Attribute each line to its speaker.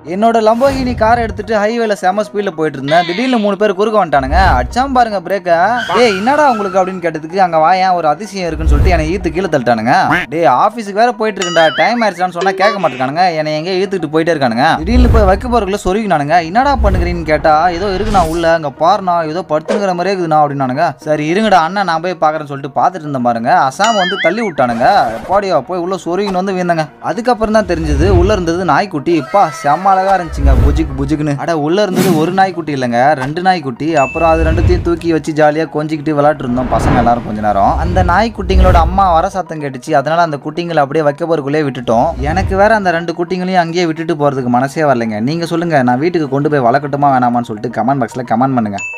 Speaker 1: என்னோட Lamborghini car எடுத்துட்டு ஹைவேல செம ஸ்பீட்ல போயிட்டு இருந்தேன் திடீர்னு மூணு பேர் குறுக்க வந்துட்டானுங்க அடிச்சாம் பாருங்க பிரேக்க ஏய் என்னடா உங்களுக்கு அப்படின்னு கேட்டதுக்கு அங்க வாயேன் ஒரு அதிசயம் இருக்குன்னு சொல்லிட்டு என்னை ஈத்து கீழே தள்ளிட்டானுங்க டேய் ஆபீஸுக்கு வேற போயிட்டு இருக்கேன்டா டைம் ஆயிடுச்சான்னு சொன்னா கேட்க மாட்டேங்கானுங்க என்னை எங்க இழுத்துட்டு போயிட்டே இருக்கானுங்க திடீர்னு போய் வைக்க போறதுக்குள்ள சொருகினானுங்க என்னடா பண்ணுகிறீன்னு கேட்டா ஏதோ இருக்குண்ணா உள்ள அங்க பாருண்ணா ஏதோ படுத்துங்கிற மாதிரியே இருக்குதுண்ணா அப்படின்னானுங்க சரி இருங்கடா அண்ணா நான் போய் பாக்குறேன்னு சொல்லிட்டு பார்த்துட்டு இருந்தேன் பாருங்க அசாம் வந்து தள்ளி விட்டானுங்க பாடியா போய் உள்ள சொருகின்னு வந்து வீந்தாங்க அதுக்கப்புறம் தான் தெரிஞ்சது உள்ள இருந்தது நாய்க்குட்டி இப்பா செம்ம அழகா இருந்துச்சுங்க புஜுக்கு புஜுக்குன்னு அட உள்ள இருந்தது ஒரு நாய்க்குட்டி இல்லைங்க ரெண்டு நாய்க்குட்டி அப்புறம் அது ரெண்டுத்தையும் தூக்கி வச்சு ஜாலியா கொஞ்சிக்கிட்டு விளையாட்டு இருந்தோம் பசங்க எல்லாரும் கொஞ்ச நேரம் அந்த நாய்க்குட்டிங்களோட அம்மா வர சத்தம் கேட்டுச்சு அதனால அந்த குட்டிங்களை அப்படியே வைக்க போறதுக்குள்ளே விட்டுட்டோம் எனக்கு வேற அந்த ரெண்டு குட்டிங்களையும் அங்கேயே விட்டுட்டு போறதுக்கு மனசே வரலைங்க நீங்க சொல்லுங்க நான் வீட்டுக்கு கொண்டு போய் வளர்க்கட்டுமா வேணாமான்னு சொல்லிட்டு கமெண்ட் பாக்ஸ்ல கமெண்ட் பண்ணுங்க